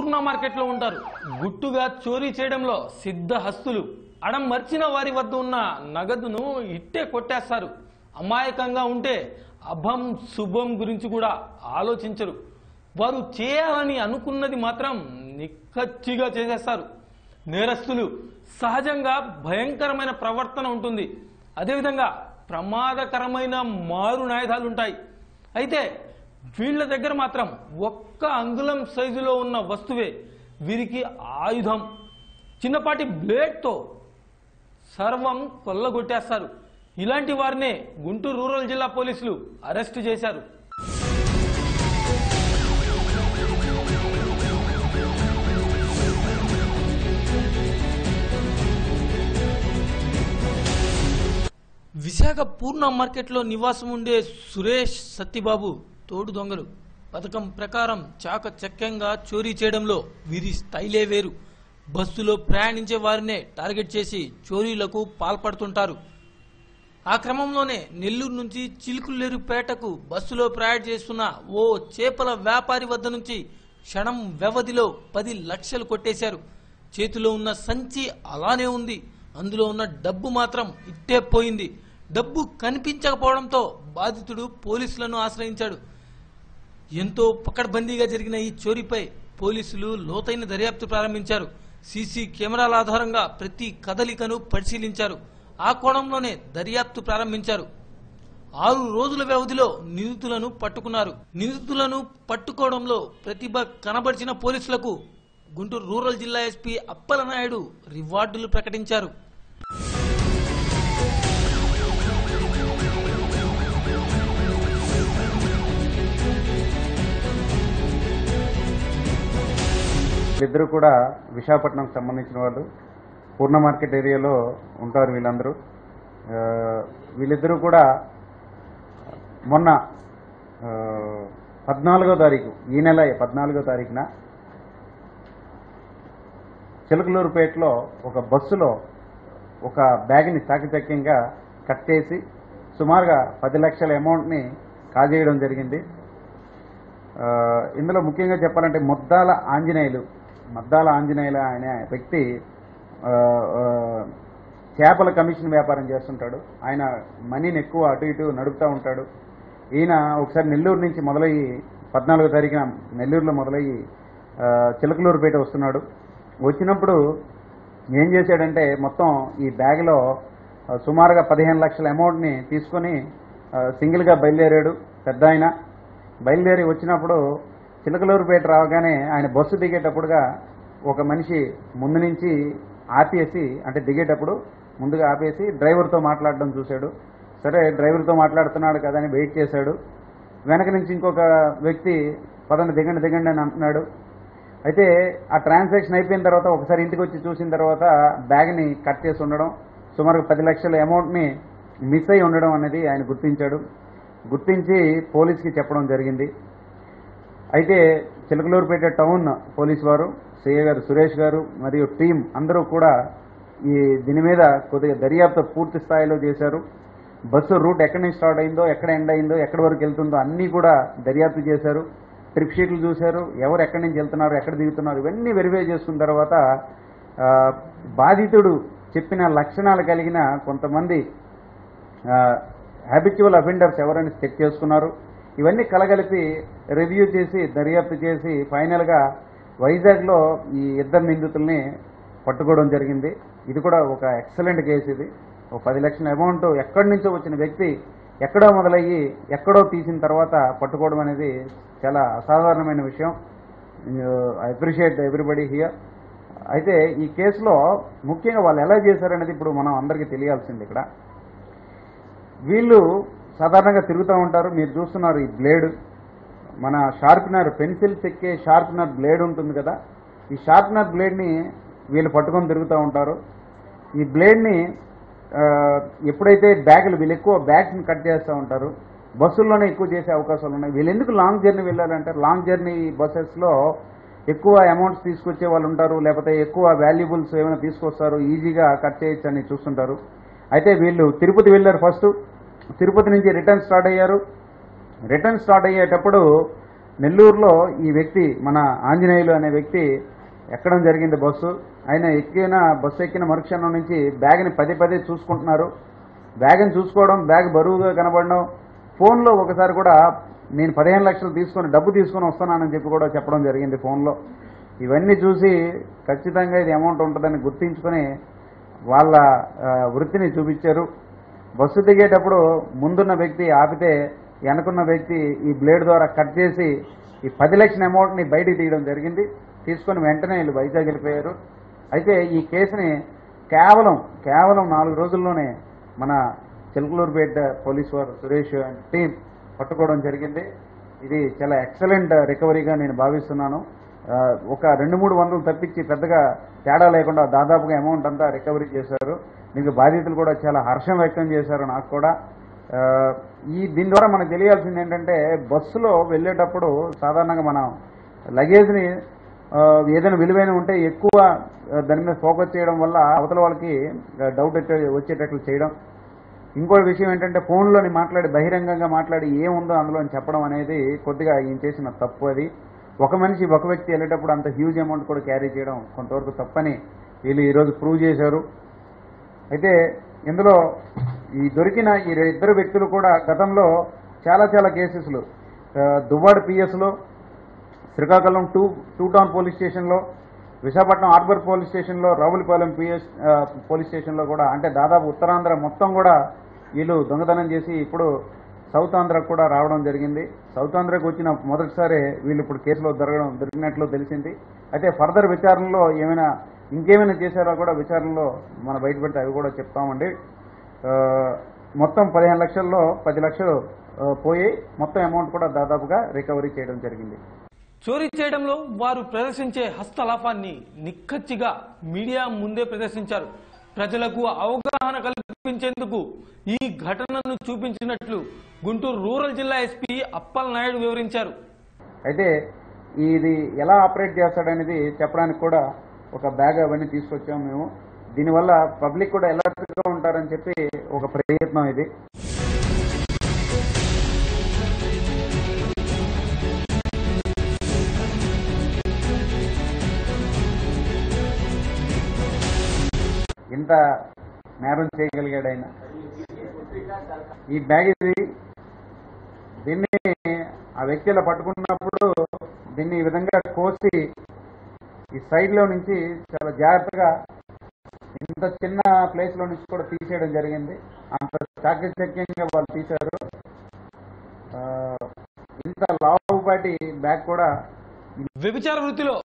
పూర్ణ మార్కెట్లో ఉంటారు గుట్టుగా చోరీ చేయడంలో సిద్ధహస్తులు అడం మర్చిన వారి వద్ద ఉన్న నగదును ఇట్టే కొట్టేస్తారు అమాయకంగా ఉంటే అభం శుభం గురించి కూడా ఆలోచించరు వారు చేయాలని అనుకున్నది మాత్రం నిక్కచ్చిగా చేసేస్తారు నేరస్తులు సహజంగా భయంకరమైన ప్రవర్తన ఉంటుంది అదేవిధంగా ప్రమాదకరమైన మారు నాయుధాలు ఉంటాయి అయితే వీళ్ళ దగ్గర మాత్రం ఒక్క అంగుళం సైజులో ఉన్న వస్తువే వీరికి ఆయుధం చిన్నపాటి బ్లేడ్తో సర్వం కొల్లగొట్టేస్తారు ఇలాంటి వారినే గుంటూరు రూరల్ జిల్లా పోలీసులు అరెస్ట్ చేశారు విశాఖ పూర్ణ మార్కెట్లో నివాసం ఉండే సురేష్ సత్యబాబు తోడు దొంగలు పథకం ప్రకారం చాకచక్యంగా చోరీ చేయడంలో వీరి స్టైలే వేరు బస్సులో ప్రయాణించే వారినే టార్గెట్ చేసి చోరీలకు పాల్పడుతుంటారు ఆ క్రమంలోనే నెల్లూరు నుంచి చిలుకులేరుపేటకు బస్సులో ప్రయాణం చేస్తున్న ఓ చేపల వ్యాపారి వద్ద నుంచి క్షణం వ్యవధిలో పది లక్షలు కొట్టేశారు చేతిలో ఉన్న సంచి అలానే ఉంది అందులో ఉన్న డబ్బు మాత్రం ఇట్టే పోయింది డబ్బు కనిపించకపోవడంతో బాధితుడు పోలీసులను ఆశ్రయించాడు ఎంతో పకడ్బందీగా జరిగిన ఈ చోరీపై పోలీసులు లోతైన దర్యాప్తు ప్రారంభించారు సీసీ కెమెరాల ఆధారంగా ప్రతి కదలికను పరిశీలించారు ఆ కోణంలోనే దర్యాప్తు ప్రారంభించారు ఆరు రోజుల వ్యవధిలో నిందితులను పట్టుకున్నారు నిందితులను పట్టుకోవడంలో ప్రతిభ కనబరిచిన పోలీసులకు గుంటూరు రూరల్ జిల్లా ఎస్పీ అప్పలనాయుడు రివార్డులు ప్రకటించారు వీళ్ళిద్దరూ కూడా విశాఖపట్నంకి సంబంధించిన వాళ్ళు పూర్ణ మార్కెట్ ఏరియాలో ఉంటారు వీళ్ళందరూ ఆ, వీళ్ళిద్దరూ కూడా మొన్న ఆ, పద్నాలుగో తారీఖు ఈ నెల పద్నాలుగో తారీఖున చిలకలూరుపేటలో ఒక బస్సులో ఒక బ్యాగ్ని చాకచక్యంగా కట్ చేసి సుమారుగా పది లక్షల అమౌంట్ని కాజేయడం జరిగింది ఆ, ఇందులో ముఖ్యంగా చెప్పాలంటే ముద్దాల ఆంజనేయులు మద్దాల ఆంజనేయులు అనే వ్యక్తి ఆ, ఆ, చేపల కమిషన్ వ్యాపారం చేస్తుంటాడు ఆయన మనీని ఎక్కువ అటు ఇటు నడుపుతూ ఉంటాడు ఈయన ఒకసారి నెల్లూరు నుంచి మొదలయ్యి పద్నాలుగో తారీఖున నెల్లూరులో మొదలయ్యి ఆ, చిలకలూరుపేట వస్తున్నాడు వచ్చినప్పుడు ఏం చేశాడంటే మొత్తం ఈ బ్యాగ్లో ఆ, సుమారుగా పదిహేను లక్షల అమౌంట్ని తీసుకొని ఆ, సింగిల్గా బయలుదేరాడు పెద్ద ఆయన బయలుదేరి వచ్చినప్పుడు చిలకలూరుపేట రాగానే ఆయన బస్సు దిగేటప్పుడుగా ఒక మనిషి ముందు నుంచి ఆపేసి అంటే దిగేటప్పుడు ముందుగా ఆపేసి డ్రైవర్తో మాట్లాడడం చూశాడు సరే డ్రైవర్తో మాట్లాడుతున్నాడు కదా అని వెయిట్ చేశాడు వెనక నుంచి ఇంకొక వ్యక్తి పదండి దిగండి దిగండి అని అంటున్నాడు అయితే ఆ ట్రాన్సాక్షన్ అయిపోయిన తర్వాత ఒకసారి ఇంటికి వచ్చి చూసిన తర్వాత బ్యాగ్ని కట్ చేసి ఉండడం సుమారు పది లక్షల అమౌంట్ని మిస్ అయి ఉండడం అనేది ఆయన గుర్తించాడు గుర్తించి పోలీస్కి చెప్పడం జరిగింది అయితే చిలకలూరుపేట టౌన్ పోలీస్ వారు సిఏ గారు సురేష్ గారు మరియు టీం అందరూ కూడా ఈ దీని మీద కొద్దిగా దర్యాప్తు పూర్తి స్థాయిలో చేశారు బస్సు రూట్ ఎక్కడి నుంచి స్టార్ట్ అయిందో ఎక్కడ ఎండ్ అయిందో ఎక్కడి వరకు వెళ్తుందో అన్నీ కూడా దర్యాప్తు చేశారు ట్రిప్ షీట్లు చూశారు ఎవరు ఎక్కడి నుంచి వెళ్తున్నారు ఎక్కడ దిగుతున్నారు ఇవన్నీ వెరిఫై చేసుకున్న తర్వాత ఆ, బాధితుడు చెప్పిన లక్షణాలు కలిగిన కొంతమంది హ్యాబిచువల్ అఫెండర్స్ ఎవరైనా చెక్ చేసుకున్నారు ఇవన్నీ కలగలిపి రివ్యూ చేసి దర్యాప్తు చేసి ఫైనల్గా వైజాగ్లో ఈ ఇద్దరు నిందితుల్ని పట్టుకోవడం జరిగింది ఇది కూడా ఒక ఎక్సలెంట్ కేసు ఇది ఒక పది లక్షల అమౌంట్ ఎక్కడి నుంచో వచ్చిన వ్యక్తి ఎక్కడో మొదలయ్యి ఎక్కడో తీసిన తర్వాత పట్టుకోవడం అనేది చాలా అసాధారణమైన విషయం ఐ అప్రిషియేట్ ఎవ్రీబడి హియర్ అయితే ఈ కేసులో ముఖ్యంగా వాళ్ళు ఎలా చేశారనేది ఇప్పుడు మనం అందరికీ తెలియాల్సింది ఇక్కడ వీళ్ళు సాధారణంగా తిరుగుతూ ఉంటారు మీరు చూస్తున్నారు ఈ బ్లేడ్ మన షార్ప్నర్ పెన్సిల్ చెక్కే షార్ప్నర్ బ్లేడ్ ఉంటుంది కదా ఈ షార్ప్నర్ బ్లేడ్ని వీళ్ళు పట్టుకొని తిరుగుతూ ఉంటారు ఈ బ్లేడ్ని ఆ, ఎప్పుడైతే బ్యాగులు వీళ్ళు ఎక్కువ బ్యాగ్స్ని కట్ చేస్తూ ఉంటారు బస్సుల్లోనే ఎక్కువ చేసే అవకాశాలు ఉన్నాయి వీళ్ళు ఎందుకు లాంగ్ జర్నీ వెళ్ళాలంటే లాంగ్ జర్నీ బస్సెస్లో ఎక్కువ అమౌంట్స్ తీసుకొచ్చే వాళ్ళు ఉంటారు లేకపోతే ఎక్కువ వాల్యుబుల్స్ ఏమైనా తీసుకొస్తారు ఈజీగా కట్ చేయొచ్చు అని చూస్తుంటారు అయితే వీళ్ళు తిరుపతి వెళ్ళారు ఫస్ట్ తిరుపతి నుంచి రిటర్న్ స్టార్ట్ అయ్యారు రిటర్న్ స్టార్ట్ అయ్యేటప్పుడు నెల్లూరులో ఈ వ్యక్తి మన ఆంజనేయులు అనే వ్యక్తి ఎక్కడం జరిగింది బస్సు ఆయన ఎక్కిన బస్సు ఎక్కిన మరుక్షణం నుంచి బ్యాగ్ని పదే పదే చూసుకుంటున్నారు బ్యాగ్ని చూసుకోవడం బ్యాగ్ బరువుగా కనబడడం ఫోన్లో ఒకసారి కూడా నేను పదిహేను లక్షలు తీసుకొని డబ్బు తీసుకొని వస్తున్నానని చెప్పి కూడా చెప్పడం జరిగింది ఫోన్లో ఇవన్నీ చూసి ఖచ్చితంగా ఇది అమౌంట్ ఉంటుందని గుర్తించుకొని వాళ్ళ ఆ, వృత్తిని చూపించారు బస్సు దిగేటప్పుడు ముందున్న వ్యక్తి ఆపితే వెనకున్న వ్యక్తి ఈ బ్లేడ్ ద్వారా కట్ చేసి ఈ పది లక్షల అమౌంట్ని బయటికి తీయడం జరిగింది తీసుకొని వెంటనే వీళ్ళు వైజాగ్ వెళ్ళిపోయారు అయితే ఈ కేసుని కేవలం కేవలం నాలుగు రోజుల్లోనే మన చిలకలూరుపేట పోలీస్ వారు సురేష్ అండ్ టీం పట్టుకోవడం జరిగింది ఇది చాలా ఎక్సలెంట్ రికవరీగా నేను భావిస్తున్నాను ఆ, ఒక రెండు మూడు వందలు తప్పించి పెద్దగా తేడా లేకుండా దాదాపుగా అమౌంట్ అంతా రికవరీ చేశారు దీనికి బాధితులు కూడా చాలా హర్షం వ్యక్తం చేశారు నాకు కూడా ఆ, ఈ దీని ద్వారా మనకు తెలియాల్సింది ఏంటంటే బస్సులో వెళ్ళేటప్పుడు సాధారణంగా మనం లగేజ్ని ఆ, ఏదైనా విలువైన ఉంటే ఎక్కువ ఆ, దాని మీద ఫోకస్ చేయడం వల్ల అవతల వాళ్ళకి డౌట్ వచ్చేటట్లు చేయడం ఇంకో విషయం ఏంటంటే ఫోన్లోని మాట్లాడి బహిరంగంగా మాట్లాడి ఏముందో అందులో అని చెప్పడం అనేది కొద్దిగా ఈయన చేసిన తప్పు అది ఒక మనిషి ఒక వ్యక్తి వెళ్ళేటప్పుడు అంత హ్యూజ్ అమౌంట్ కూడా క్యారీ చేయడం కొంతవరకు తప్పని వీళ్ళు ఈరోజు ప్రూవ్ చేశారు అయితే ఇందులో ఈ దొరికిన ఈ ఇద్దరు వ్యక్తులు కూడా గతంలో చాలా చాలా కేసెస్లు ఆ, దువ్వాడ పిఎస్లో Srikakulam two two town police స్టేషన్లో విశాఖపట్నం హార్బర్ పోలీస్ స్టేషన్లో రావులపాలెం పిఎస్ ఆ, పోలీస్ స్టేషన్లో కూడా అంటే దాదాపు ఉత్తరాంధ్ర మొత్తం కూడా వీళ్ళు దొంగతనం చేసి ఇప్పుడు సౌత్ ఆంధ్రకు కూడా రావడం జరిగింది సౌత్ ఆంధ్రకు వచ్చిన మొదటిసారి వీళ్ళు ఇప్పుడు కేసులో దొరకడం దొరికినట్లు తెలిసింది అయితే ఫర్దర్ విచారణలో ఏమైనా ఇంకేమైనా చేశారో కూడా విచారణలో మన బయటపెడితే అవి కూడా చెప్తామండి ఆ, మొత్తం పదిహేను లక్షల్లో పది లక్షలు ఆ, పోయి మొత్తం అమౌంట్ కూడా దాదాపుగా రికవరీ చేయడం జరిగింది చోరీ చేయడంలో వారు ప్రదర్శించే హస్తలాపాన్ని నిక్కచ్చిగా మీడియా ముందే ప్రదర్శించారు ప్రజలకు అవగాహన కల్పించేందుకు ఈ ఘటనను చూపించినట్లు గుంటూరు రూరల్ జిల్లా ఎస్పీ అప్పల్ నాయుడు వివరించారు అయితే ఇది ఎలా ఆపరేట్ చేస్తాడనేది చెప్పడానికి కూడా ఒక బ్యాగ్ అవన్నీ తీసుకొచ్చాము మేము దీనివల్ల పబ్లిక్ కూడా ఎలర్ట్గా ఉంటారని చెప్పి ఒక ప్రయత్నం ఇది ఇంత నేరం చేయగలిగాడు ఆయన ఈ బ్యాగ్ ఇది దీన్ని ఆ వ్యక్తి ఇలా పట్టుకున్నప్పుడు దీన్ని ఈ విధంగా కోసి ఈ సైడ్ లో నుంచి చాలా జాగ్రత్తగా ఇంత చిన్న ప్లేస్ లో నుంచి కూడా తీసేయడం జరిగింది అంత చాకచక్యంగా వాళ్ళు తీశారు ఆ, ఇంత లావుపాటి బ్యాగ్ కూడా వ్యభిచార వృత్తిలో